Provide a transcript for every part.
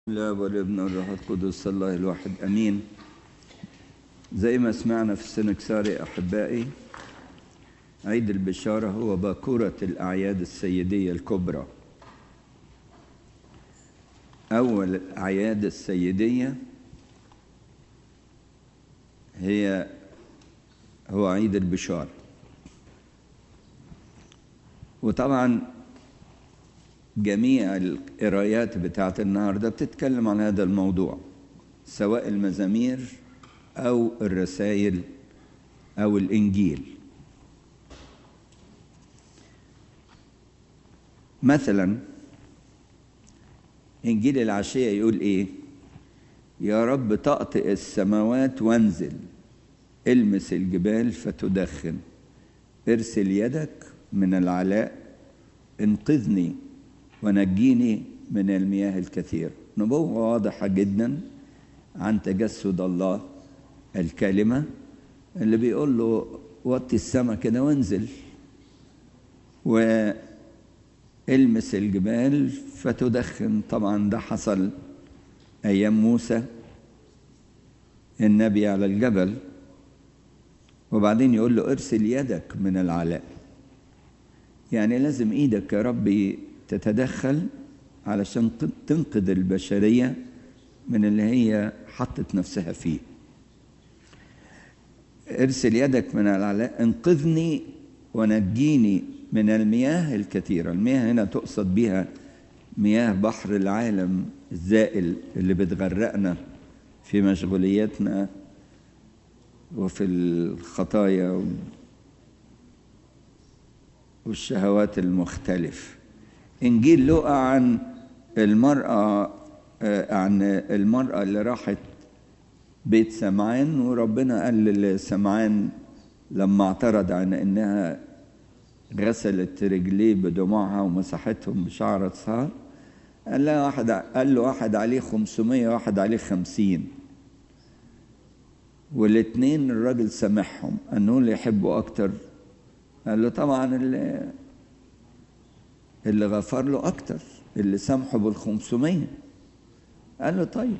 لا والابن والروح القدس الله الواحد امين زي ما سمعنا في السنكساري احبائي عيد البشاره هو باكوره الاعياد السيديه الكبرى اول الاعياد السيديه هي هو عيد البشاره وطبعا جميع القرايات بتاعت النهارده بتتكلم عن هذا الموضوع سواء المزامير او الرسائل او الانجيل مثلا انجيل العشيه يقول ايه يا رب تأطئ السماوات وانزل المس الجبال فتدخن ارسل يدك من العلاء انقذني ونجيني من المياه الكثيرة نبوة واضحة جدا عن تجسد الله الكلمة اللي بيقول له وطي السماء كده وانزل والمس الجبال فتدخن طبعا ده حصل أيام موسى النبي على الجبل وبعدين يقول له ارسل يدك من العلاء يعني لازم ايدك يا ربي تتدخل علشان تنقذ البشرية من اللي هي حطت نفسها فيه ارسل يدك من العلاء انقذني ونجيني من المياه الكثيرة المياه هنا تقصد بها مياه بحر العالم الزائل اللي بتغرقنا في مشغولياتنا وفي الخطايا والشهوات المختلفة إنجيل لقى عن المرأة عن المرأة اللي راحت بيت سمعان وربنا قال لسمعان لما اعترض عن إنها غسلت رجليه بدموعها ومسحتهم بشعر صار قال لها واحد قال له واحد عليه 500 واحد عليه 50 والاثنين الراجل سامحهم انه اللي يحبوا اكتر قال له طبعا اللي اللي غفر له اكتر اللي سامحه بالخمسمية قال له طيب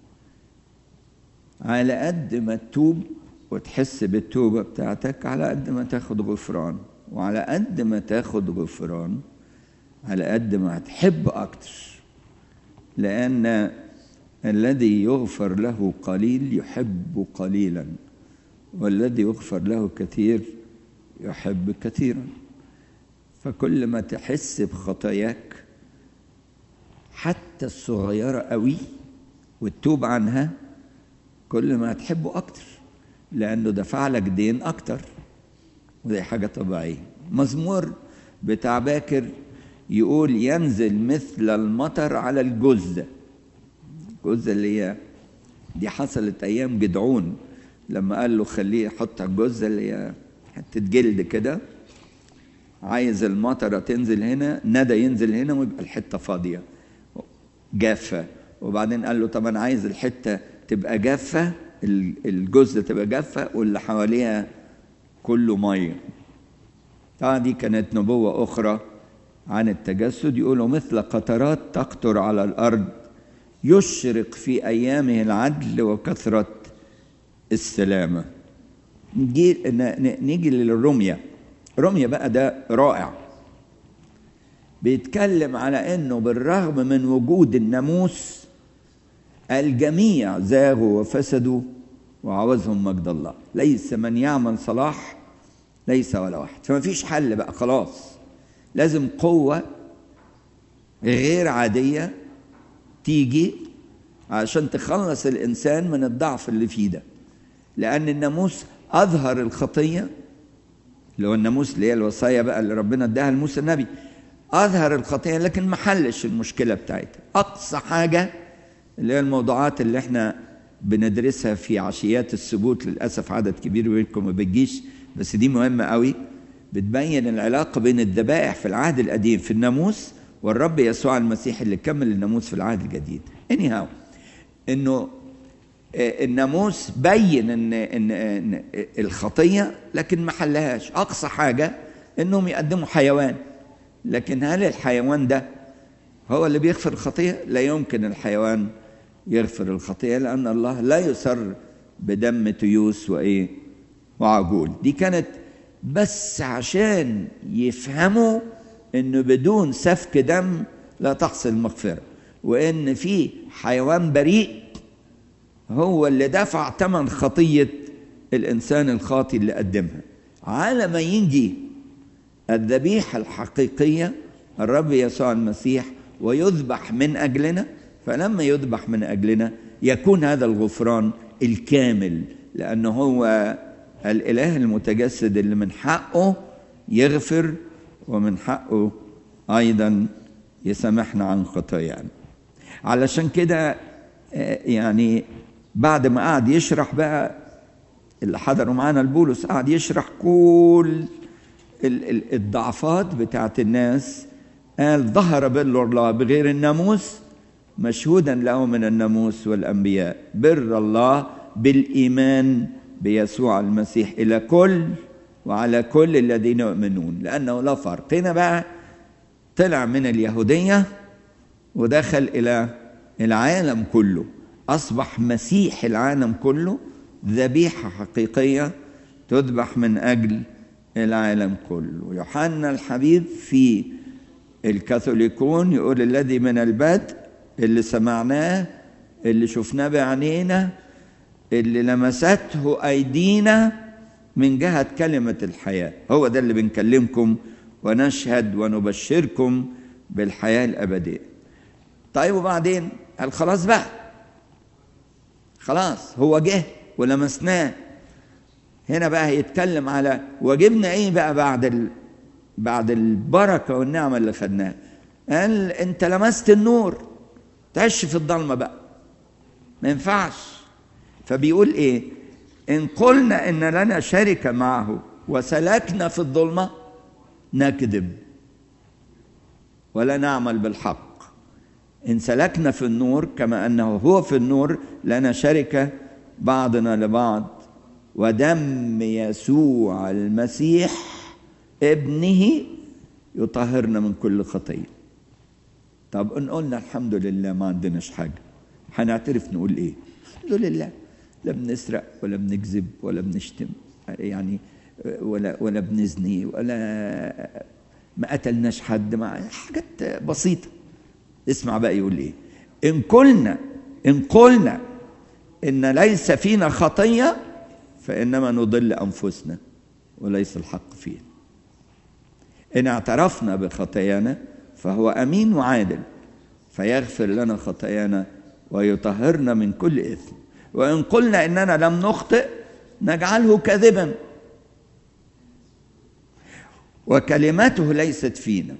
على قد ما تتوب وتحس بالتوبة بتاعتك على قد ما تاخد غفران وعلى قد ما تاخد غفران على قد ما هتحب أكتر لأن الذي يغفر له قليل يحب قليلا والذي يغفر له كثير يحب كثيرا فكل ما تحس بخطاياك حتى الصغيرة قوي وتتوب عنها كل ما هتحبه أكتر لأنه دفع لك دين أكتر ودي حاجة طبيعية مزمور بتاع باكر يقول ينزل مثل المطر على الجزة الجزة اللي هي دي حصلت أيام جدعون لما قال له خليه يحط الجزة اللي هي حتة جلد كده عايز المطره تنزل هنا ندى ينزل هنا ويبقى الحته فاضيه جافه وبعدين قال له طب انا عايز الحته تبقى جافه الجزء تبقى جافه واللي حواليها كله ميه طبعا دي كانت نبوه اخرى عن التجسد يقولوا مثل قطرات تقطر على الارض يشرق في ايامه العدل وكثره السلامه نجي نيجي للرميه رمية بقى ده رائع بيتكلم على انه بالرغم من وجود الناموس الجميع زاغوا وفسدوا وعوزهم مجد الله ليس من يعمل صلاح ليس ولا واحد فما فيش حل بقى خلاص لازم قوة غير عادية تيجي عشان تخلص الإنسان من الضعف اللي فيه ده لأن الناموس أظهر الخطية اللي هو الناموس اللي هي الوصايا بقى اللي ربنا اداها لموسى النبي اظهر الخطيه لكن ما حلش المشكله بتاعتها اقصى حاجه اللي هي الموضوعات اللي احنا بندرسها في عشيات الثبوت للاسف عدد كبير منكم ما بتجيش بس دي مهمه قوي بتبين العلاقه بين الذبائح في العهد القديم في الناموس والرب يسوع المسيح اللي كمل الناموس في العهد الجديد anyhow انه الناموس بين ان ان, إن الخطيه لكن ما حلهاش اقصى حاجه انهم يقدموا حيوان لكن هل الحيوان ده هو اللي بيغفر الخطية لا يمكن الحيوان يغفر الخطية لأن الله لا يسر بدم تيوس وإيه وعجول دي كانت بس عشان يفهموا إنه بدون سفك دم لا تحصل مغفرة وإن في حيوان بريء هو اللي دفع ثمن خطية الإنسان الخاطي اللي قدمها على ما يجي الذبيحة الحقيقية الرب يسوع المسيح ويذبح من أجلنا فلما يذبح من أجلنا يكون هذا الغفران الكامل لأنه هو الإله المتجسد اللي من حقه يغفر ومن حقه أيضا يسامحنا عن خطايانا علشان كده يعني بعد ما قعد يشرح بقى اللي حضروا معانا البولس قعد يشرح كل الضعفات بتاعت الناس قال ظهر بر الله بغير الناموس مشهودا له من الناموس والانبياء بر الله بالايمان بيسوع المسيح الى كل وعلى كل الذين يؤمنون لانه لا فرق هنا بقى طلع من اليهوديه ودخل الى العالم كله اصبح مسيح العالم كله ذبيحه حقيقيه تذبح من اجل العالم كله يوحنا الحبيب في الكاثوليكون يقول الذي من البدء اللي سمعناه اللي شفناه بعينينا اللي لمسته ايدينا من جهه كلمه الحياه هو ده اللي بنكلمكم ونشهد ونبشركم بالحياه الابديه طيب وبعدين قال خلاص بقى خلاص هو جه ولمسناه هنا بقى هيتكلم على واجبنا ايه بقى بعد ال... بعد البركه والنعمه اللي خدناها قال انت لمست النور تعيش في الضلمه بقى ما ينفعش فبيقول ايه ان قلنا ان لنا شركه معه وسلكنا في الظلمه نكذب ولا نعمل بالحق ان سلكنا في النور كما انه هو في النور لنا شركه بعضنا لبعض ودم يسوع المسيح ابنه يطهرنا من كل خطيه طب ان قلنا الحمد لله ما عندناش حاجه هنعترف نقول ايه الحمد لله لا بنسرق ولا بنكذب ولا بنشتم يعني ولا ولا بنزني ولا ما قتلناش حد مع حاجات بسيطه اسمع بقى يقول ايه ان قلنا ان قلنا ان ليس فينا خطيه فانما نضل انفسنا وليس الحق فينا ان اعترفنا بخطايانا فهو امين وعادل فيغفر لنا خطايانا ويطهرنا من كل اثم وان قلنا اننا لم نخطئ نجعله كاذبا وكلمته ليست فينا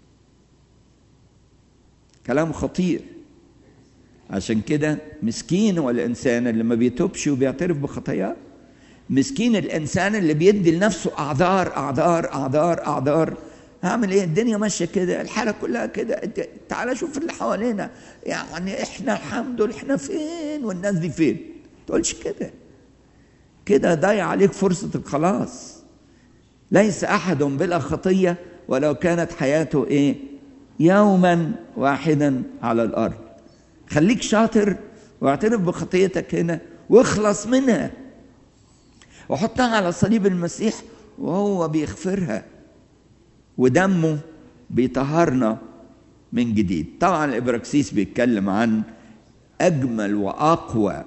كلام خطير عشان كده مسكين هو الانسان اللي ما بيتوبش وبيعترف بخطاياه مسكين الانسان اللي بيدي لنفسه اعذار اعذار اعذار اعذار هعمل ايه الدنيا ماشيه كده الحاله كلها كده تعال شوف اللي حوالينا يعني احنا الحمد لله احنا فين والناس دي فين تقولش كده كده ضيع عليك فرصه الخلاص ليس احد بلا خطيه ولو كانت حياته ايه يوما واحدا على الارض خليك شاطر واعترف بخطيتك هنا واخلص منها وحطها على صليب المسيح وهو بيغفرها ودمه بيطهرنا من جديد طبعا الابراكسيس بيتكلم عن اجمل واقوى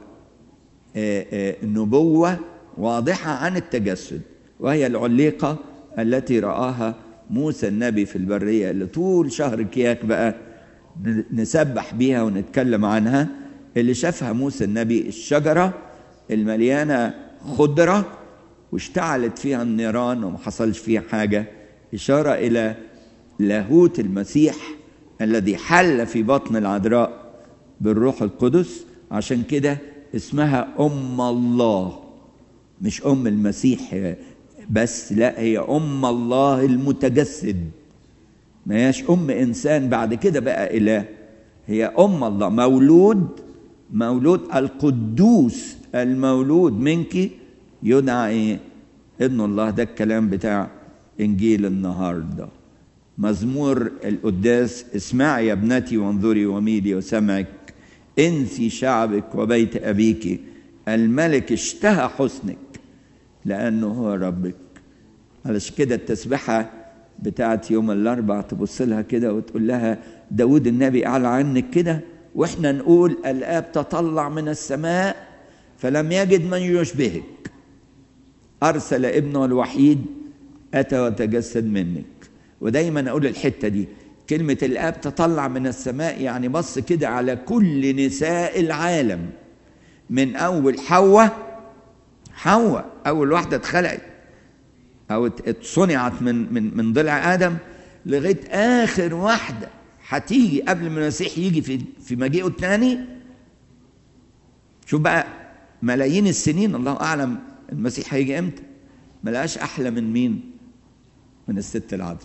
نبوه واضحه عن التجسد وهي العليقه التي راها موسى النبي في البريه اللي طول شهر كياك بقى نسبح بيها ونتكلم عنها اللي شافها موسى النبي الشجره المليانه خضره واشتعلت فيها النيران وما حصلش فيها حاجه اشاره الى لاهوت المسيح الذي حل في بطن العذراء بالروح القدس عشان كده اسمها ام الله مش ام المسيح بس لا هي ام الله المتجسد ما هياش ام انسان بعد كده بقى اله هي ام الله مولود مولود القدوس المولود منك يدعى ايه ابن الله ده الكلام بتاع انجيل النهارده مزمور القداس اسمعي يا ابنتي وانظري وميلي وسمعك انسي شعبك وبيت ابيك الملك اشتهى حسنك لانه هو ربك علشان كده التسبحه بتاعت يوم الاربع تبص لها كده وتقول لها داود النبي اعلى عنك كده واحنا نقول الاب تطلع من السماء فلم يجد من يشبهك ارسل ابنه الوحيد اتى وتجسد منك ودايما اقول الحته دي كلمه الاب تطلع من السماء يعني بص كده على كل نساء العالم من اول حواء حواء اول واحده اتخلقت او اتصنعت من من من ضلع ادم لغايه اخر واحده هتيجي قبل ما المسيح يجي في في مجيئه الثاني شوف بقى ملايين السنين الله اعلم المسيح هيجي امتى ما لقاش احلى من مين من الست العذراء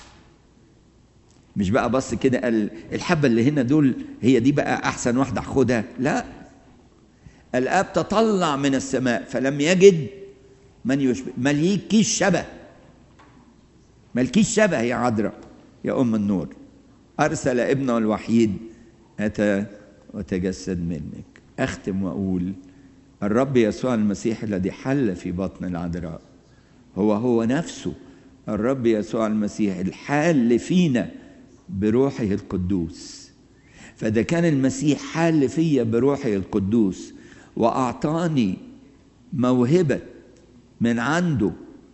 مش بقى بص كده قال الحبه اللي هنا دول هي دي بقى احسن واحده خدها لا الاب تطلع من السماء فلم يجد من يشبه مليكيش شبه ملكيش شبه يا عذراء يا ام النور ارسل ابنه الوحيد اتى وتجسد منك اختم واقول الرب يسوع المسيح الذي حل في بطن العذراء هو هو نفسه الرب يسوع المسيح الحال فينا بروحه القدوس فده كان المسيح حال فيا بروحه القدوس واعطاني موهبه من عنده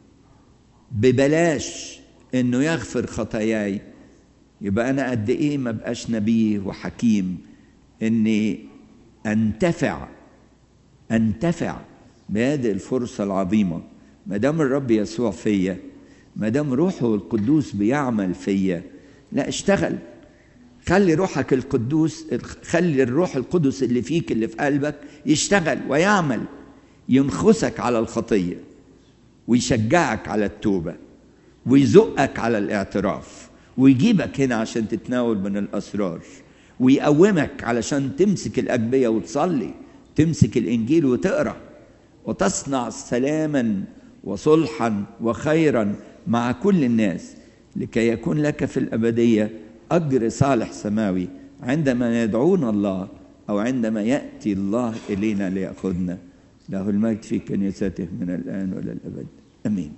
ببلاش انه يغفر خطاياي يبقى انا قد ايه ما بقاش نبيه وحكيم اني انتفع انتفع بهذه الفرصه العظيمه ما دام الرب يسوع فيا ما دام روحه القدوس بيعمل فيا لا اشتغل خلي روحك القدوس خلي الروح القدس اللي فيك اللي في قلبك يشتغل ويعمل ينخسك على الخطيه ويشجعك على التوبه ويزقك على الاعتراف ويجيبك هنا عشان تتناول من الاسرار ويقومك علشان تمسك الاجبيه وتصلي تمسك الانجيل وتقرا وتصنع سلاما وصلحا وخيرا مع كل الناس لكي يكون لك في الابديه اجر صالح سماوي عندما يدعونا الله او عندما ياتي الله الينا لياخذنا له المجد في كنيسته من الان والى الابد امين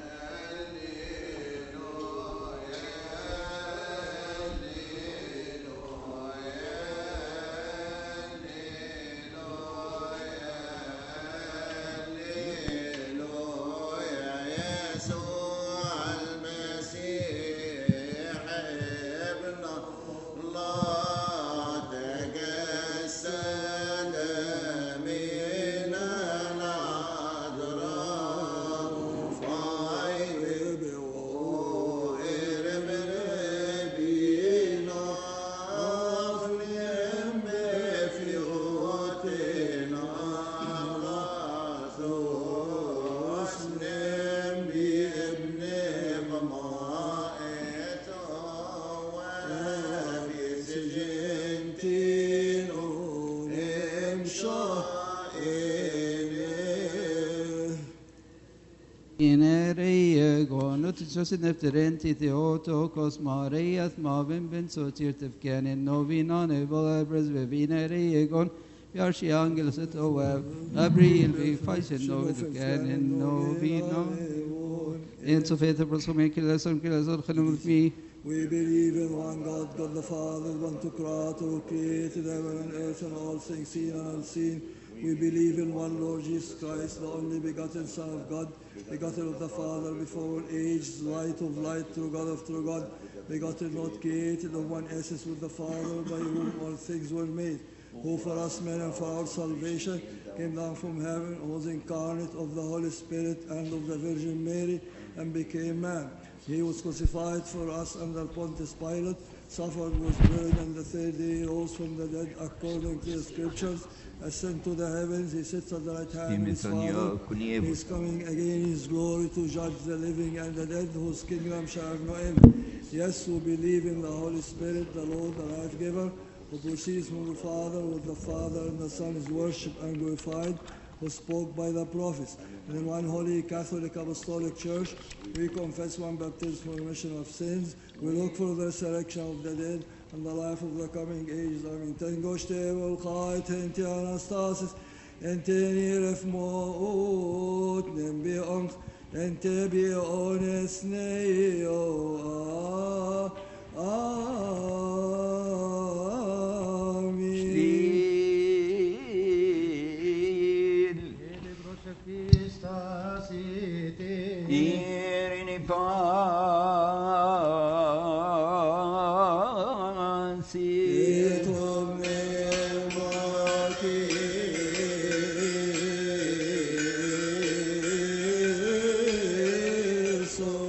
Joseph Nefterenti Theotokos Mariath Mavin Ben Sotir Tefkanin Novina Nebala Presbevina Egon Yarshi Angeles et Oev Gabriel Vi Faisen Novi Tefkanin Novina En så fet prosom Kilas som Kilas och Khanum Mi We believe in one God, God the Father, one to Creator, who created heaven and earth and all things seen and unseen. We believe in one Lord Jesus Christ, the only begotten Son of God, begotten of the Father before all ages, light of light, true God of true God, begotten, not created, of one essence with the Father, by whom all things were made, who for us men and for our salvation came down from heaven, was incarnate of the Holy Spirit and of the Virgin Mary, and became man. He was crucified for us under Pontius Pilate, suffered, was buried, and the third day rose from the dead according to the scriptures, ascend to the heavens, he sits at the right hand of his Father. He is coming again in his glory to judge the living and the dead, whose kingdom shall have no end. Yes, we believe in the Holy Spirit, the Lord, the life giver, who proceeds from the Father, with the Father and the Son is worshipped and glorified, who spoke by the prophets. And in one holy Catholic Apostolic Church, we confess one baptism for remission of sins, We look for the resurrection of the dead and the life of the coming age. Amen. Tengoshte volchai tenti anastasis ente niref moot nembi onch ente bi ones neo Amen. Stil. Irini pansi. Etom ne maki